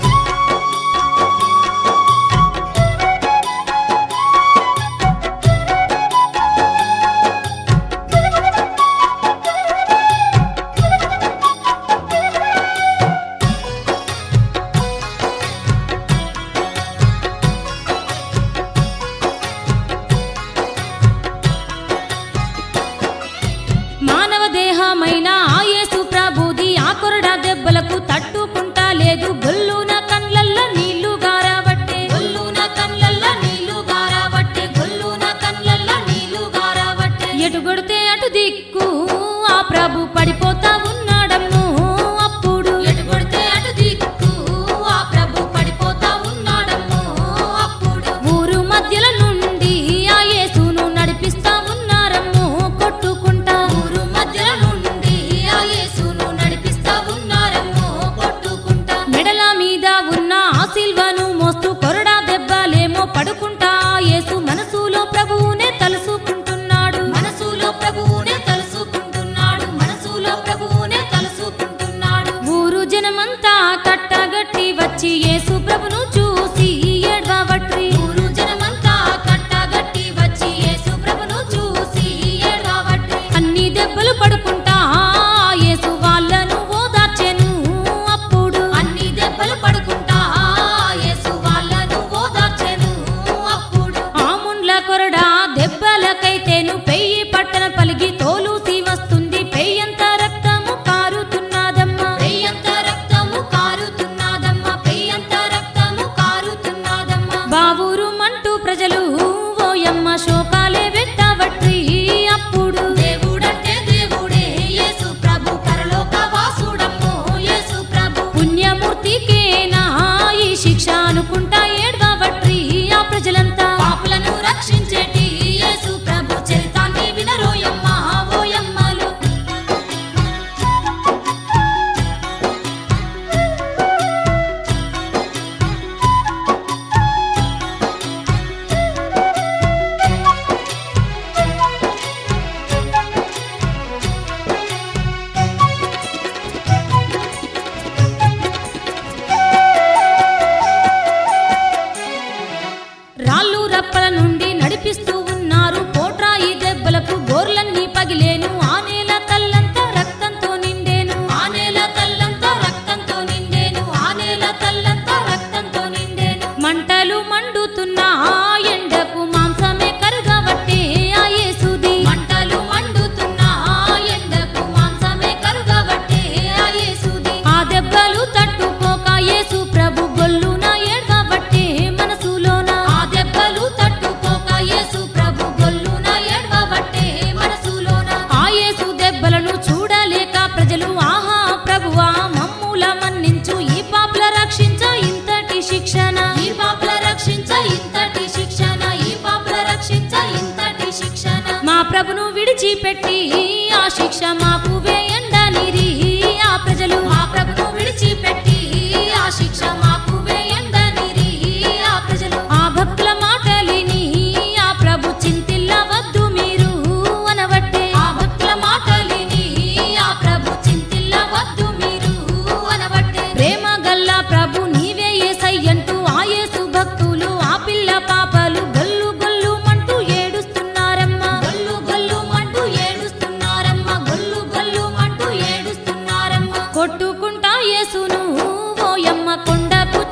Speaker 1: కొరడా దెబ్బలకు తట్టుకుంటా లేదు గొల్లున కండ్లల్ల నీళ్లు గారబట్టే
Speaker 2: గొల్లున కళ్ళల్ల నీళ్లు గారబట్టే గొల్లున కళ్ళల్ల నీళ్లు గారబట్టే
Speaker 1: ఎటు కొడితే అటు దిక్కు ఆ ప్రభు పడిపోతా ఉన్నాడమ్ము అప్పుడు
Speaker 2: ఎటు కొడితే అటు దిక్కు ఆ ప్రభు పడిపోతా ఉన్నాడమ్మో అప్పుడు
Speaker 1: ఊరు మధ్యల నుండి ఆ యేసును నడిపిస్తా ఉన్నారమ్ము కొట్టుకుంటా
Speaker 2: ఊరు మధ్యల నుండి ఆ యేసును నడిపిస్తా ఉన్నారమ్మో కొట్టుకుంటా
Speaker 1: మెడల మీద ఉన్న ఆ సిల్వను మోస్తూ కొరడా దెబ్బలేమో పడుకుంటా ఆ యేసు మనసులో ప్రభువునే తలుసుకుంటున్నాడు
Speaker 2: మనసులో ప్రభువునే తలుసుకుంటున్నాడు మనసులో ప్రభువునే తలుసుకుంటున్నాడు
Speaker 1: ఊరు జనమంతా కట్టగట్టి వచ్చి యేసు ప్రభును చూసి ఏడ్వబట్రి
Speaker 2: ఊరు జనమంతా కట్టగట్టి వచ్చి యేసు ప్రభును చూసి ఏడవబట్టి
Speaker 1: అన్ని దెబ్బలు పడుకుంటా ఆ యేసు వాళ్ళను ఓదార్చెను అప్పుడు
Speaker 2: అన్ని దెబ్బలు పడుకుంటా యేసు వాళ్ళను ఓదార్చెను అప్పుడు
Speaker 1: ఆ ముండ్ల కొరడా దెబ్బలకైతేను పెయ్యి పట్టణ పలిగి తోలుసి వస్తుంది పెయ్యంత రక్తము కారుతున్నదమ్మా
Speaker 2: పెయ్యంత రక్తము కారుతున్నదమ్మా పెయ్యంత రక్తము కారుతున్నదమ్మా
Speaker 1: బావురు మంటూ ప్రజలు ఓయమ్మ శోకాలే వెట్టబట్రి అప్పుడు
Speaker 2: దేవుడంటే దేవుడే యేసు ప్రభు పరలోక వాసుడమ్మో యేసు ప్రభు
Speaker 1: పుణ్యమూర్తికేనా ఈ శిక్ష అనుకుంటా ఏడ్వబట్రి ఆ ప్రజలంతా
Speaker 2: పాపులను రక్షించేటి యేసు ప్రభు చరితాన్ని వినరోయమ్మ ఓయమ్మలు
Speaker 1: రాళ్ళు రప్పల నుండి నడిపిస్తూ ఉన్నారు పోట్రాయి దెబ్బలకు గోర్లన్నీ పగిలేను ఆ నేల తల్లంతా రక్తంతో నిండేను
Speaker 2: ఆ నేల తల్లంతా రక్తంతో నిండేను ఆ నేల తల్లంతా రక్తంతో నిండేను
Speaker 1: మంటలు మండుతున్న ఆ ఎండకు మాంసమే కరుగబట్టే ఆ యేసుది
Speaker 2: మంటలు మండుతున్న ఆ ఎండకు మాంసమే కరుగబట్టే ఆ యేసుది
Speaker 1: ఆ దెబ్బలు తట్టుకోక యేసు ప్రభు గొల్లున ఏడ్వబట్టే మనసులోన
Speaker 2: ఆ దెబ్బలు తట్టుకోక యేసు ప్రభు గొల్లున ఏడ్వబట్టే మనసులోన
Speaker 1: ఆ యేసు దెబ్బలను చూడలేక ప్రజలు ఆహా ప్రభువా మమ్ముల మన్నించు ఈ పాపల రక్షించ ఇంతటి శిక్షణ
Speaker 2: ఈ పాపల రక్షించ ఇంతటి శిక్షణ ఈ పాపల రక్షించ ఇంతటి శిక్షణ
Speaker 1: మా ప్రభును విడిచిపెట్టి ఆ శిక్ష మాకు వేయండనిరి ఆ ప్రజలు
Speaker 2: మా ప్రభును విడిచిపెట్టి ఆ శిక్ష మాకు వేయండనిరి ఆ ప్రజలు
Speaker 1: ఆ భక్తుల మాటలిని ఆ ప్రభు చింతిల్లవద్దు మీరు అనబట్టే
Speaker 2: ఆ భక్తుల మాటలిని ఆ ప్రభు చింతిల్ల వద్దు మీరు అనబట్టే
Speaker 1: ప్రేమ గల్లా ప్రభు నీవే ఏసయ్యంటూ ఆ యేసు భక్తులు ఆ పిల్ల పాపలు గల్లు గల్లు మంటూ ఏడుస్తున్నారమ్మా
Speaker 2: గొల్లు గొల్లు మంటూ ఏడుస్తున్నారమ్మ గొల్లు గొల్లు మంటూ ఏడుస్తున్నారమ్మ
Speaker 1: కొట్టుకుంటా యేసును ఓయమ్మ కొండకు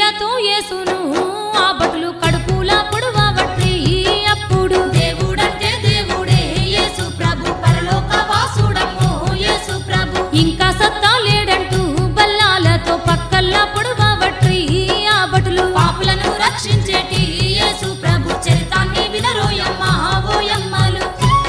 Speaker 1: నీళ్లతో యేసును ఆ భటులు కడుపులా పొడవబట్టి అప్పుడు
Speaker 2: దేవుడంటే దేవుడే యేసు ప్రభు పరలోక వాసుడమ్మో యేసు ప్రభు
Speaker 1: ఇంకా సత్తా లేడంటూ బల్లాలతో పక్కల్లా పొడవబట్టి ఆ భటులు
Speaker 2: పాపులను రక్షించేటి యేసు ప్రభు చరితాన్ని వినరోయమ్మ ఓయమ్మలు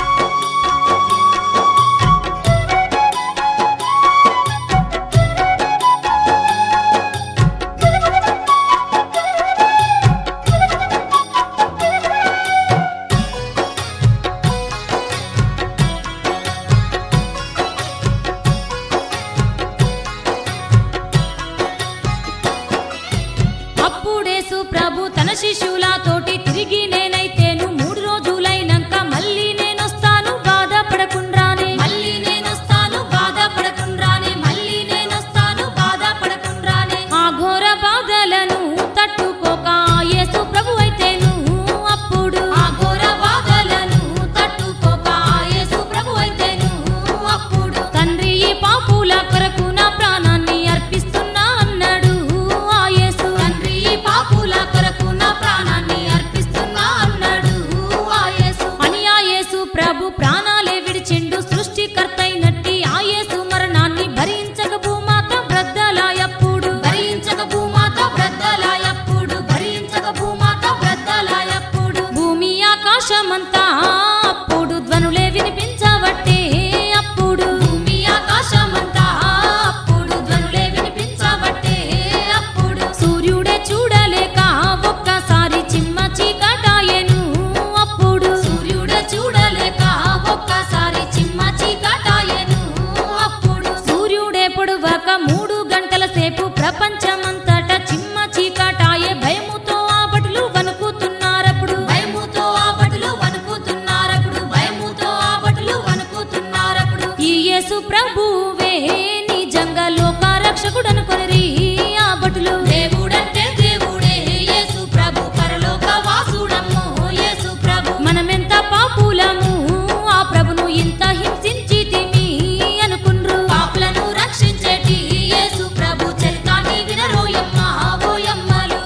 Speaker 1: అప్పుడేసు ప్రభు తన శిష్యులతోటి తిరిగి నేనైతేను మూడు రోజులైనాక మళ్ళీ నేనొస్తాను బాధపడకుండ్రానే
Speaker 2: మళ్ళీ నేనొస్తాను బాధపడకుండ్రానే మళ్ళీ నేనొస్తాను బాధపడకుండ్రానే
Speaker 1: ఆ ఘోర బాధలను తట్టుకోక యేసు ప్రభు అయితేను అప్పుడు
Speaker 2: ఆ ఘోర బాధలను తట్టుకోక యేసు ప్రభు అయితేను అప్పుడు
Speaker 1: తండ్రి ఈ పాపుల కొరకు నా ప్రాణాన్ని అర్పిస్తున్నా అన్నాడు ఆ యేసు
Speaker 2: తండ్రి ఈ పాపుల కొరకు నా ప్రాణాన్ని అర్పిస్తున్నా అన్నాడు ఆ యేసు
Speaker 1: అని ఆ యేసు ప్రభు ప్రాణాలే విడిచిండు సృష్టికర్త అయినట్టి ఆ యేసు మరణాన్ని భరించక భూమాత బ్రద్దలాయప్పుడు
Speaker 2: భరించక భూమాత బ్రద్దలాయప్పుడు భరించక భూమాత బ్రద్దలాయప్పుడు
Speaker 1: భూమి ఆకాశమంతా అప్పుడు ధ్వనులే వినిపించబట్టే అప్పుడు
Speaker 2: భూమి ఆకాశమంతా అప్పుడు ధ్వనులే వినిపించబట్టే అప్పుడు
Speaker 1: సూర్యుడే చూడలేక ఒక్కసారి చిమ్మ చీకటాయెను అప్పుడు
Speaker 2: సూర్యుడ చూడలేక ఒక్కసారి చిమ్మ చీకటాయెను అప్పుడు
Speaker 1: సూర్యుడే పొడవక మూడు గంటల సేపు ప్రపంచమంతట చిమ్మ చీకటాయే భయముతో ఆ భటులు వణుకుతున్నారప్పుడు
Speaker 2: భయముతో ఆ భటులు వణుకుతున్నారప్పుడు భయముతో ఆ భటులు వణుకుతున్నారప్పుడు
Speaker 1: ఈ యేసు ప్రభువే నిజంగా లోక రక్షకుడు అనుకొనిరి ఆ భటులు
Speaker 2: దేవుడంటే దేవుడే యేసు ప్రభు పరలోక వాసుడమ్మో యేసు ప్రభు
Speaker 1: మనమెంత పాపులము ఆ ప్రభును ఇంత హింసించితిమి అనుకుండ్రు
Speaker 2: పాపులను రక్షించేటి యేసు ప్రభు చరితాన్ని వినరోయమ్మ ఓయమ్మలు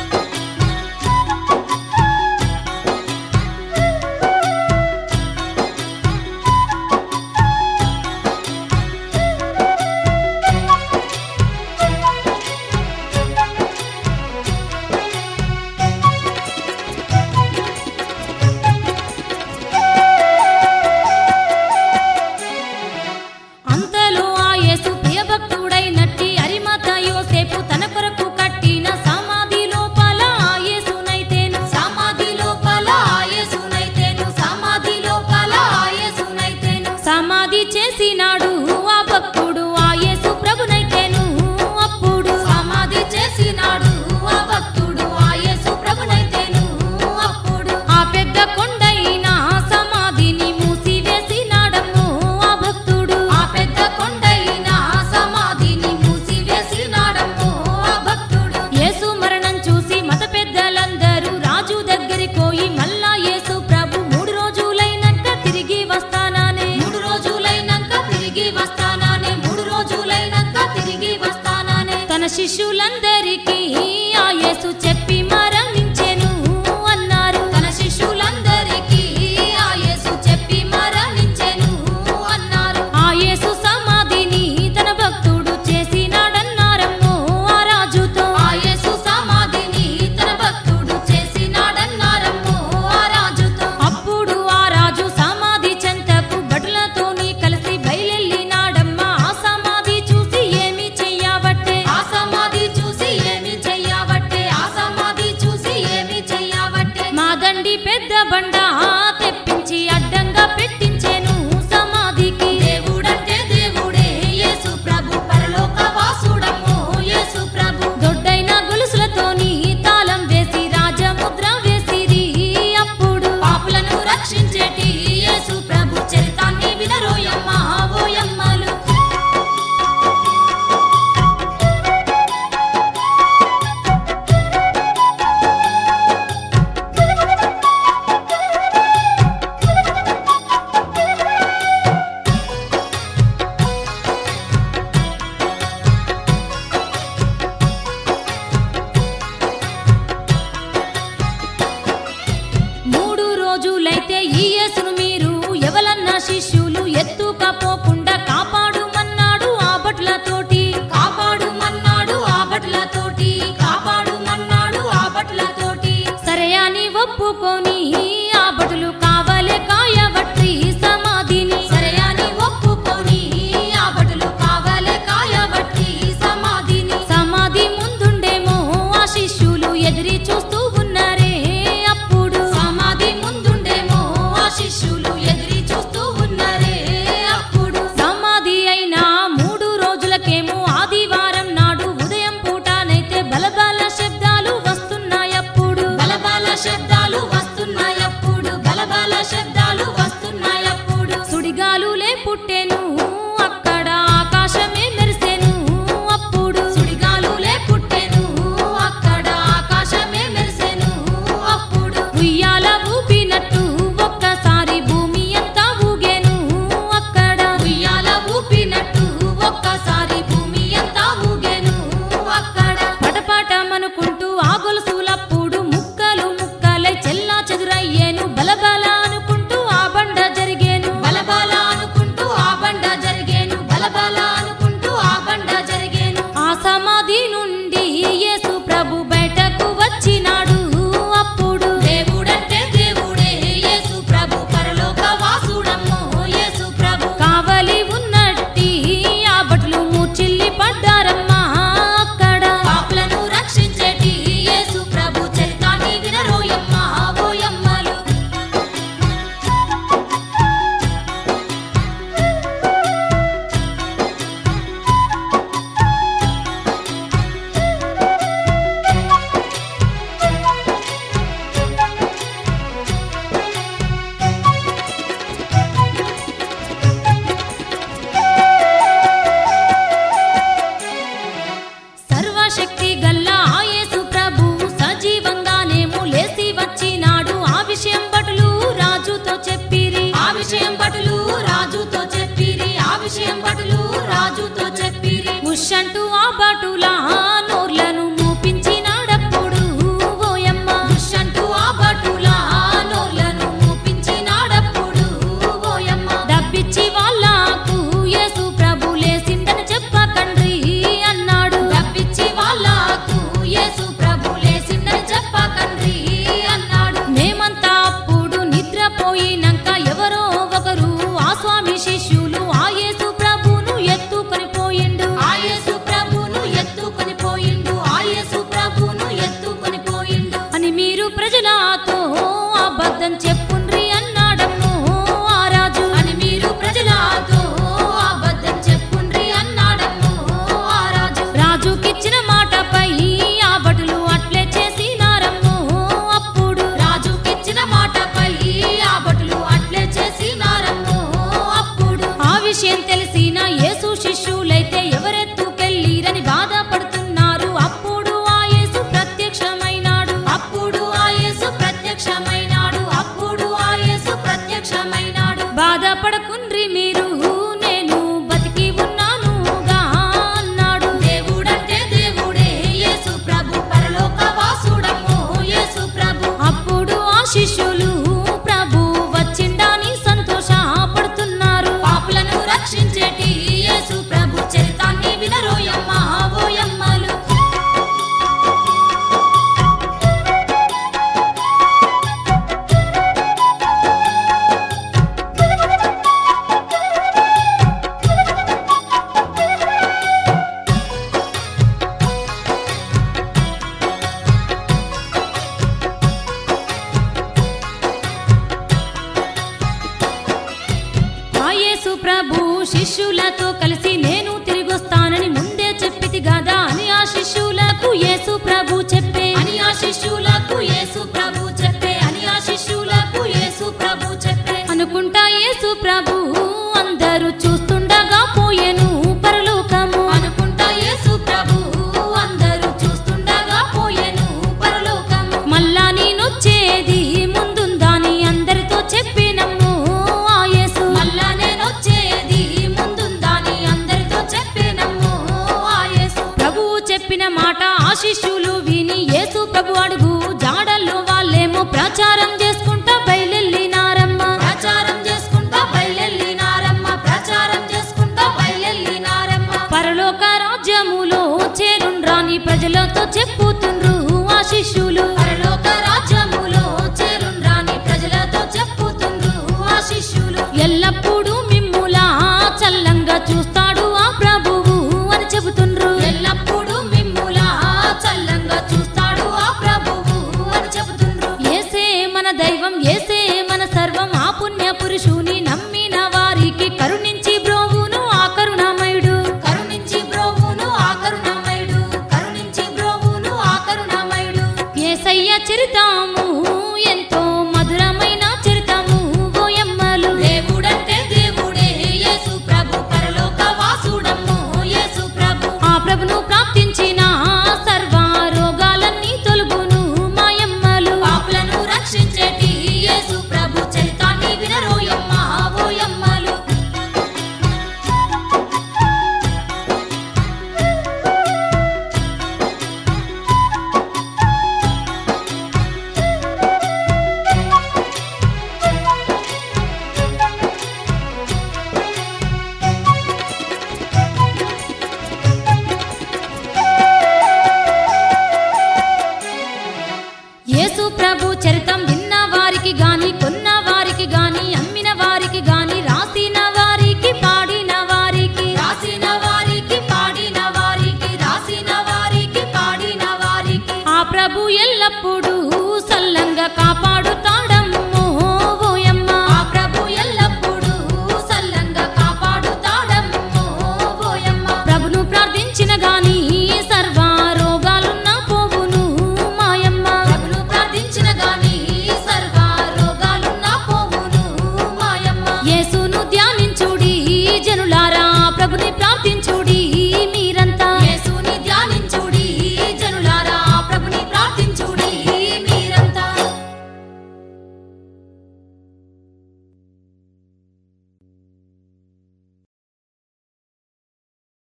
Speaker 1: అంతలో ఆ యేసు ప్రియభక్తుడైనట్టి అరిమత యోసేపు తన కొరకు కట్టిన సమాధి లోపల ఆ యేసునైతేను
Speaker 2: సమాధి లోపల యేసునైతేను సమాధి లోపల యేసునైతేను
Speaker 1: సమాధి చేసినాడు ఆ భక్తుడు ఆ యేసు ప్రభునైతేను అప్పుడు
Speaker 2: సమాధి చేసినాడు ఆ భక్తుడు ఆ యేసు ప్రభునైతేను అప్పుడు
Speaker 1: ఆ పెద్ద కొండైన సమాధిని మూసివేసినాడమ్మో ఆ భక్తుడు
Speaker 2: ఆ పెద్ద కొండైన సమాధిని మూసివేసినాడమ్మో ఆ భక్తుడు
Speaker 1: యేసు మరణం చూసి మత పెద్దలందరూ రాజు దగ్గరికి పోయి మళ్ళా యేసు ప్రభు మూడు రోజులైనాక తిరిగి వస్తానానే
Speaker 2: మూడు రోజులైనాక తిరిగి వస్తానానే మూడు రోజులైనాక తిరిగి వస్తానానే
Speaker 1: తన శిష్యులందరికీ ఆ యేసు చెప్పి మరణించెను అన్నారు
Speaker 2: తన శిష్యులందరికీ ఆ యేసు చెప్పి మరణించెను అన్నారు
Speaker 1: ఆ యేసు సమాధిని తన భక్తుడు చేసినాడన్నారమ్మో ఆ రాజుతో
Speaker 2: ఆ యేసు సమాధిని తన భక్తుడు చేసినాడన్నారమ్మో ఆ రాజుతో
Speaker 1: అప్పుడు ఆ రాజు సమాధి చెంతకు భటులతోని కలిసి బయలెళ్ళినాడమ్మా ఆ సమాధి చూసి ఏమి చెయ్యబట్టే
Speaker 2: ఆ సమాధి చూసి ఏమి చెయ్యబట్టే ఆ సమాధి చూసి ఏమి చెయ్యబట్టే
Speaker 1: మా దండి పెద్ద బండ తెప్పించి అడ్డంగా పెట్టించెను సమాధికి
Speaker 2: దేవుడంటే దేవుడే యేసు ప్రభు పరలోక వాసుడమ్మో యేసు ప్రభు
Speaker 1: దొడ్డైన గొలుసులతోని తాళం వేసి రాజముద్ర వేసిరి అప్పుడు
Speaker 2: పాపులను రక్షించేటి యేసు ప్రభు చరితాన్ని వినరోయమ్మ ఓయమ్మలు
Speaker 1: శిష్యులు ఎత్తుకపోకుండా కాపాడుమన్నాడు ఆ బట్లతోటి
Speaker 2: కాపాడు మన్నాడు ఆ బట్లతోటి కాపాడు మన్నాడు ఆ బట్లతోటి
Speaker 1: సరే అని ఒప్పుకొని ఆ బటులు కావలే కాయబట్టి సమాధిని
Speaker 2: సరే అని ఒప్పుకొని ఆ బటులు కావాలే కాయబట్టి సమాధిని
Speaker 1: సమాధి ముందుండేమో ఆ శిష్యులు ఎదిరి చూస్తూ ఉన్నారే అప్పుడు
Speaker 2: సమాధి ముందుండేమో ఆ శిష్యులు ఎదిరి చూస్తూ ఉన్నారే అప్పుడు
Speaker 1: సమాధి అయిన మూడు రోజులకేమో ఆదివారం నాడు ఉదయం పూటనైతే బలబల శబ్దాలు వస్తున్నాయప్పుడు
Speaker 2: బలబల శబ్దాలు వస్తున్నాయప్పుడు బలబల శబ్దాలు వస్తున్నాయప్పుడు
Speaker 1: సుడిగాలులే పుట్టెను అక్కడ ఆకాశమే మెరిసెను అప్పుడు
Speaker 2: సుడిగాలులే పుట్టెను అక్కడ ఆకాశమే మెరిసెను అప్పుడు
Speaker 1: ఉయ్యాల ఊపినట్టు ఒక్కసారి భూమి అంతా ఊగెను అక్కడ
Speaker 2: ఉయ్యాల ఊపినట్టు ఒక్కసారి భూమి అంతా ఊగెను అక్కడ
Speaker 1: పటపటమనుకుంటూ ఆ గొలుసులప్పుడు ముక్కలు ముక్కలై చెల్లా చెదురయ్యేను బలబల అనుకుంటూ ఆ బండ జరిగేను
Speaker 2: బలబల అనుకుంటూ ఆ బండ జరిగేను బలబల అనుకుంటూ ఆ బండ జరిగేను
Speaker 1: ఆ సమాధి నుండి యేసు ప్రభు బయటకు వచ్చినాడు అప్పుడు
Speaker 2: దేవుడంటే దేవుడే యేసు ప్రభు పరలోక వాసుడమ్మో యేసు ప్రభు
Speaker 1: కావలి ఉన్నట్టి ఆ బట్లు మూర్చిల్లి పడ్డారమ్మా అక్కడ
Speaker 2: పాపులను రక్షించేటి యేసు ప్రభు చరితాన్ని వినరోయమ్మ ఓయమ్మలు
Speaker 1: సర్వశక్తి గల్ల ఆ యేసు ప్రభు సజీవంగానేమో లేసి వచ్చినాడు ఆ విషయం బటులు రాజుతో చెప్పిరి
Speaker 2: ఆ విషయం బటులు రాజుతో చెప్పిరి ఆ విషయం బటులు రాజుతో చెప్పిరి
Speaker 1: ఉషంటూ ఆ బటుల నోర్లను మూపించినాడప్పుడు ఓయమ్మ
Speaker 2: దుష్యంటూ ఆ బటుల నోర్లను మూపించినాడప్పుడు ఓయమ్మ
Speaker 1: డబ్బిచ్చి వాళ్ళకు యేసు ప్రభు లేసిండని చెప్పకండ్రి అన్నాడు
Speaker 2: డబ్బిచ్చి వాళ్ళకు యేసు ప్రభు లేసిండని చెప్పకండ్రి అన్నాడు
Speaker 1: మేమంతా అప్పుడు నిద్రపోయినాక ఎవరో ఒకరు ఆ స్వామి శిష్యులు ఆ యేసు ప్రభును ఎత్తుకొని పోయిండు
Speaker 2: ఆ యేసు ప్రభును ఎత్తుకొని పోయిండు ఆ యేసు ప్రభును ఎత్తుకొని పోయిండు
Speaker 1: అని మీరు ప్రజలతో అబద్ధం చెప్పుండ్రి అన్నాడమ్మో ఆ రాజు
Speaker 2: అని మీరు ప్రజలతో అబద్ధం చెప్పుండ్రి అన్నాడమ్మో ఆ రాజు
Speaker 1: రాజుకిచ్చిన మాటపై ఆ భటులు అట్లే చేసినారమ్మో అప్పుడు
Speaker 2: రాజుకిచ్చిన మాటపై ఆ భటులు అట్లే చేసినారమ్మో అప్పుడు
Speaker 1: ఆ విషయం తెలిసిన యేసు శిష్యులైతే ఎవరెత్తుకెళ్ళిరని బాధపడుతున్నారు అప్పుడు ఆ యేసు ప్రత్యక్షమైనాడు
Speaker 2: అప్పుడు ఆ యేసు ప్రత్యక్షమైనాడు అప్పుడు ఆ యేసు ప్రత్యక్షమైనాడు
Speaker 1: బాధపడకుండ్రి మీరు నేను బతికి ఉన్నానుగా అన్నాడు
Speaker 2: దేవుడంటే దేవుడే యేసు ప్రభు పరలోక వాసుడమ్మో యేసు ప్రభు
Speaker 1: అప్పుడు ఆ శిష్యులు ప్రభు వచ్చిండాని సంతోషపడుతున్నారు
Speaker 2: పాపులను రక్షించేటి యేసు ప్రభు చరితాన్ని వినరోయమ్మ ఓయమ్మలు
Speaker 1: ఆ యేసు ప్రభు శిష్యులతో కలిసి నేను తిరిగొస్తానని ముందే చెప్పితి గదా అని ఆ శిష్యులకు యేసు ప్రభు చెప్పే
Speaker 2: అని ఆ శిష్యులకు యేసు ప్రభు చెప్పే అని ఆ శిష్యులకు యేసు ప్రభు చెప్పే
Speaker 1: అనుకుంటా యేసు ప్రభు అందరూ చూస్తుండగా పోయెను పరలోకము
Speaker 2: అనుకుంటా యేసు ప్రభు అందరూ చూస్తుండగా పోయెను పరలోకము
Speaker 1: మళ్ళా నేనొచ్చేది ముందుందని అందరితో చెప్పినమ్ము ఆ యేసు
Speaker 2: మళ్ళా నేనొచ్చేది ముందుందని అందరితో చెప్పేనమ్మో ఆ యేసు
Speaker 1: ప్రభువు చెప్పిన మాట ఆ శిష్యులు విని యేసు ప్రభు అడుగు జాడల్లో వాళ్ళేమో ప్రచారం చేసుకుంటా బయలెళ్ళినారమ్మ
Speaker 2: ప్రచారం చేసుకుంటా బయలెళ్ళి
Speaker 1: ప్రజలతో చెప్పుతుండ్రు ఆ శిష్యులు
Speaker 2: పరలోక రాజ్యములో చేరుండ్రాని ప్రజలతో చెప్పుతుండ్రు ఆ శిష్యులు
Speaker 1: ఎల్లప్పుడూ మిమ్ములా చల్లంగా చూస్తాడు ఆ ప్రభువు అని చెబుతుండ్రు
Speaker 2: ఎల్లప్పుడూ మిమ్ములా చల్లంగా చూస్తాడు ఆ ప్రభువు అని చెబుతుండ్రు
Speaker 1: ఏసే మన దైవం ఏసే మన సర్వం ఆ పుణ్య పురుషుని నమ్మిన వారికి కరుణించి బ్రోవును ఆ కరుణామయుడు
Speaker 2: కరుణించి బ్రోవును ఆ కరుణామయుడు కరుణించి బ్రోవును ఆ కరుణామయుడు
Speaker 1: ఏసయ్య చరితాము ఎంతో మధురమైన చరితము ఓయమ్మలు
Speaker 2: దేవుడంటే దేవుడే యేసు ప్రభు పరలోక వాసుడమ్ము యేసు ప్రభు
Speaker 1: ఆ ప్రభును ప్రాప్తించిన సర్వ రోగాలన్నీ తొలుగును మాయమ్మలు
Speaker 2: పాపులను రక్షించేటి యేసు ప్రభు చరితాన్ని వినరోయమ్మ ఓయమ్మలు
Speaker 1: యేసు ప్రభు చరితం విన్న వారికి గాని కొన్న వారికి గాని అమ్మిన వారికి గాని రాసిన వారికి పాడిన వారికి
Speaker 2: రాసిన వారికి పాడిన వారికి రాసిన వారికి పాడిన వారికి
Speaker 1: ఆ ప్రభు ఎల్లప్పుడూ సల్లంగా కాపా